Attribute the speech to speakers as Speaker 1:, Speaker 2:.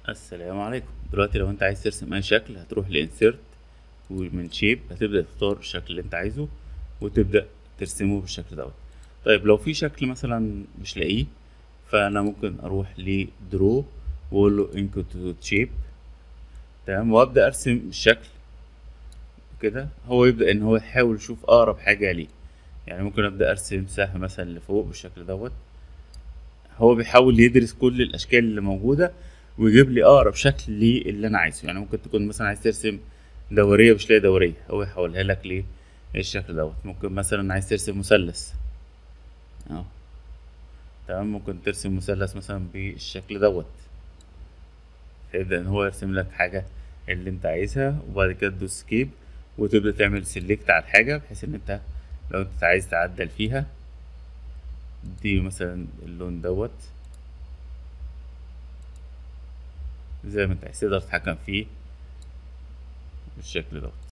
Speaker 1: السلام عليكم دلوقتي لو انت عايز ترسم اي شكل هتروح لانسيرت ومن شيب هتبدأ تختار الشكل اللي انت عايزه وتبدأ ترسمه بالشكل دوت طيب لو في شكل مثلا مش لاقيه فانا ممكن اروح لدرو واقول له انكوت شيب تمام وابدأ ارسم الشكل كده هو يبدأ ان هو يحاول يشوف اقرب حاجة ليه يعني ممكن ابدأ ارسم سهم مثلا لفوق بالشكل دوت هو بيحاول يدرس كل الاشكال اللي موجوده ويجيب لي اقرب شكل للي انا عايزه يعني ممكن تكون مثلا عايز ترسم دوريه مش لاقي دوريه هو يحولها لك للشكل دوت ممكن مثلا عايز ترسم مثلث اهو تمام ممكن ترسم مثلث مثلا بالشكل دوت فيبدأ ان هو يرسم لك حاجه اللي انت عايزها وبعد كده تدوس سكيب وتبدأ تعمل سيلكت على الحاجه بحيث ان انت لو انت عايز تعدل فيها دي مثلا اللون دوت زي ما انت عايز تقدر تتحكم فيه بالشكل دوت